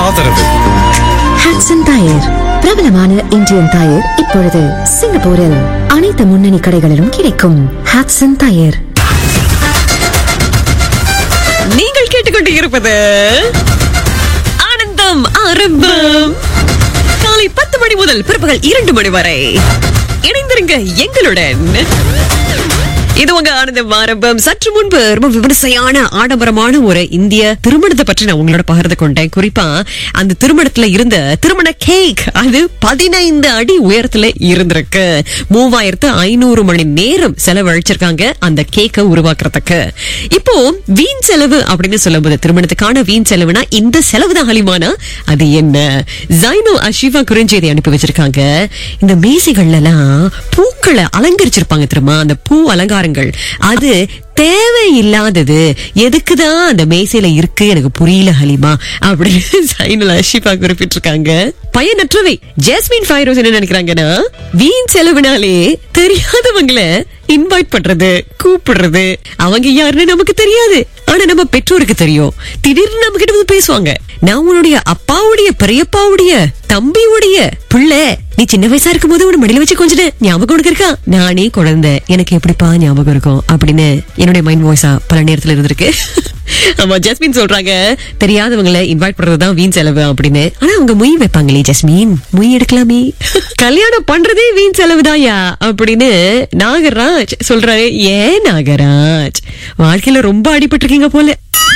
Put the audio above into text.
ஆதரவு ஹாட்சன் டயர் பிரபலமான Indian tyre இப்பொழுது சிங்கப்பூரில் அனைத்து முன்னணி கடைகளிலும் கிடைக்கும் ஹாட்சன் டயர் நீங்கள் கேட்டுக்கொண்டு இருப்பது ஆனந்தம் ஆரம்பம் காலை பத்து மணி முதல் பிற்பகல் இரண்டு மணி வரை இணைந்திருங்க எங்களுடன் இது உங்க ஆனந்தம் ஆரம்பம் சற்று முன்பு ரொம்ப விமர்சையான ஆடம்பரமான ஒரு இந்திய திருமணத்தை பற்றி நான் உங்களோட பகிர்ந்து கொண்டேன் குறிப்பா அந்த திருமணத்துல இருந்த திருமண கேக் அது பதினைந்து அடி உயரத்துல இருந்திருக்கு மூவாயிரத்து ஐநூறு மணி நேரம் செலவழிச்சிருக்காங்க அந்த கேக்கை உருவாக்குறதுக்கு இப்போ வீண் செலவு அப்படின்னு சொல்லும்போது திருமணத்துக்கான வீண் செலவுனா இந்த செலவு தான் ஹலிமானா அது என்ன ஜைனோ அஷிவா குறிஞ்செய்தி அனுப்பி வச்சிருக்காங்க இந்த மேசைகள்ல எல்லாம் பூக்களை அலங்கரிச்சிருப்பாங்க தெரியுமா அந்த பூ அலங்காரங்கள் அது தேவையில்லாதது எதுக்குதான் அந்த மேசையில இருக்கு எனக்கு புரியல ஹலிமா அப்படின்னு சைனல் அஷிபா குறிப்பிட்டிருக்காங்க பயனற்றவை ஜாஸ்மின் ஃபைரோஸ் என்ன நினைக்கிறாங்கன்னா வீண் செலவுனாலே தெரியாதவங்கள இன்வைட் பண்றது கூப்பிடுறது அவங்க யாருன்னு நமக்கு தெரியாது ஆனா நம்ம பெற்றோருக்கு தெரியும் திடீர்னு நம்ம கிட்ட வந்து பேசுவாங்க நான் உன்னுடைய அப்பாவுடைய பெரியப்பாவுடைய தம்பியுடைய பிள்ளை நீ சின்ன வயசா இருக்கும் போது உன மடியில வச்சு கொஞ்சம் ஞாபகம் உனக்கு இருக்கா நானே குழந்தை எனக்கு எப்படிப்பா ஞாபகம் இருக்கும் அப்படின்னு என்னுடைய மைண்ட் வாய்ஸா பல நேரத்துல இருந்திருக்கு ஆமா ஜஸ்மின் சொல்றாங்க தெரியாதவங்களை இன்வைட் பண்றதுதான் வீண் செலவு அப்படின்னு ஆனா அவங்க மொய் வைப்பாங்களே ஜஸ்மின் மொய் எடுக்கலாமே கல்யாணம் பண்றதே வீண் செலவுதாயா அப்படின்னு நாகராஜ் சொல்றாரு ஏன் நாகராஜ் வாழ்க்கையில ரொம்ப அடிபட்டிருக்கீங்க போல